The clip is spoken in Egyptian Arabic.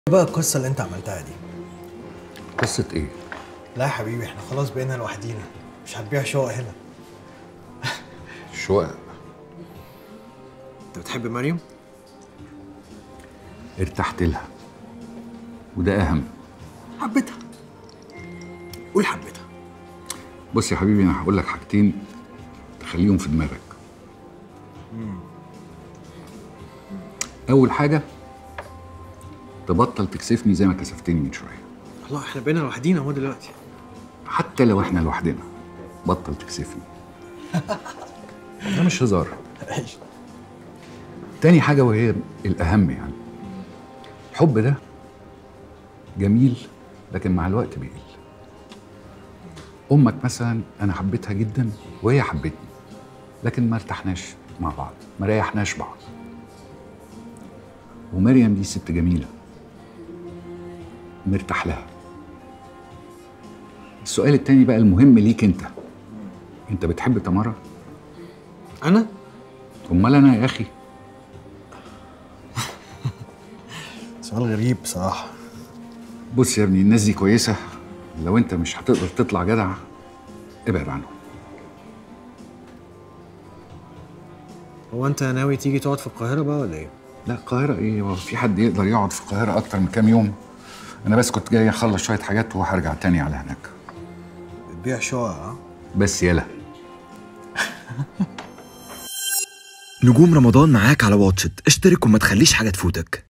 بقى القصة اللي انت عملتها دي قصة ايه؟ لا يا حبيبي احنا خلاص بقينا لوحدينا مش هتبيع شقق هنا شقق انت بتحب مريم؟ ارتحت لها وده اهم حبيتها قول حبيتها بص يا حبيبي انا هقول لك حاجتين تخليهم في دماغك اول حاجه تبطل تكسفني زي ما كسفتني من شويه الله احنا بقينا لوحدينا اهو دلوقتي حتى لو احنا لوحدنا بطل تكسفني ده مش هزار تاني حاجة وهي الأهم يعني الحب ده جميل لكن مع الوقت بيقل أمك مثلا أنا حبيتها جدا وهي حبتني لكن ما ارتحناش مع بعض ما ريحناش بعض ومريم دي ست جميلة مرتاح لها السؤال التاني بقى المهم ليك انت انت بتحب تمارا انا؟ امال انا يا اخي سؤال غريب بصراحة بص يا ابني الناس دي كويسه لو انت مش هتقدر تطلع جدع ابعد عنهم هو انت ناوي تيجي تقعد في القاهرة بقى ولا ايه؟ لا القاهره ايه هو في حد يقدر يقعد في القاهره اكتر من كام يوم انا بس كنت جاي اخلص شويه حاجات وهرجع تاني على هناك بتبيع شقق ها؟ بس يلا نجوم رمضان معاك على واتشت اشترك وما تخليش حاجة تفوتك